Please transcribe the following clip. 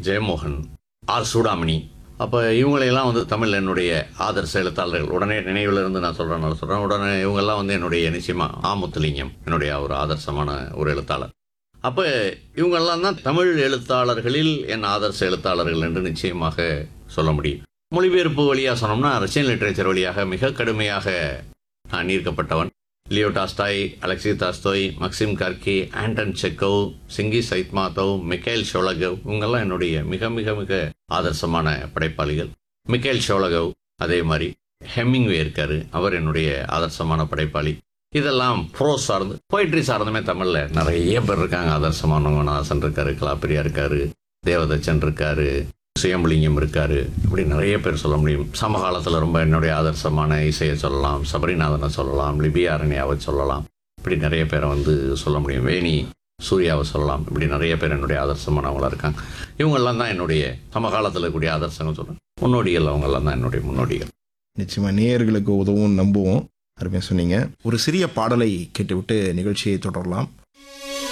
Jeyamohan R Chudamani அப்போ இவங்களையெல்லாம் வந்து தமிழ் என்னுடைய ஆதர்ச எழுத்தாளர்கள் உடனே நினைவில் இருந்து நான் சொல்கிறேன் சொல்கிறேன் உடனே இவங்கெல்லாம் வந்து என்னுடைய நிச்சயமாக ஆமுத்துலிங்கம் என்னுடைய ஒரு ஆதர்சமான ஒரு எழுத்தாளர் அப்போ இவங்கெல்லாம் தான் தமிழ் எழுத்தாளர்களில் என் ஆதர்ச எழுத்தாளர்கள் என்று நிச்சயமாக சொல்ல முடியும் மொழிபெயர்ப்பு வழியாக சொன்னோம்னா ரஷ்யன் லிட்ரேச்சர் வழியாக மிக கடுமையாக நான் ஈர்க்கப்பட்டவன் Leo Tolstoy Alexei Tolstoy Maxim Gorky Anton Chekhov Chingiz Aitmatov Michael ஷோலகவ் இவங்கெல்லாம் என்னுடைய மிக மிக மிக ஆதர்சமான படைப்பாளிகள் மிக்கேல் ஷோலகவ் அதே மாதிரி ஹெமிங்வே இருக்காரு அவர் என்னுடைய ஆதர்சமான படைப்பாளி இதெல்லாம் ப்ரோஸ் சார்ந்து போயிட்ரி சார்ந்துமே தமிழில் நிறைய பேர் இருக்காங்க ஆதர்சமானவங்க நாசன் இருக்காரு கலாப்பிரியா இருக்காரு தேவதச்சன் இருக்காரு சுயம்பலிங்கம் இருக்காரு இப்படி நிறைய பேர் சொல்ல முடியும் சமகாலத்தில் ரொம்ப என்னுடைய ஆதர்சமான இசையை சொல்லலாம் சபரிநாதனை சொல்லலாம் லிபியா அரண்யாவை சொல்லலாம் இப்படி நிறைய பேரை வந்து சொல்ல முடியும் வேணி சூர்யாவை சொல்லலாம் இப்படி நிறைய பேர் என்னுடைய ஆதர்சமானவங்களா இருக்காங்க இவங்கெல்லாம் தான் என்னுடைய சமகாலத்தில் இருக்கக்கூடிய ஆதர்சங்கள் சொல்கிறேன் முன்னோடிகள் அவங்கெல்லாம் தான் என்னுடைய முன்னோடிகள் நிச்சயமா நேயர்களுக்கு உதவும் நம்புவோம் அருமையாக சொன்னீங்க ஒரு சிறிய பாடலை கேட்டுவிட்டு நிகழ்ச்சியை தொடரலாம்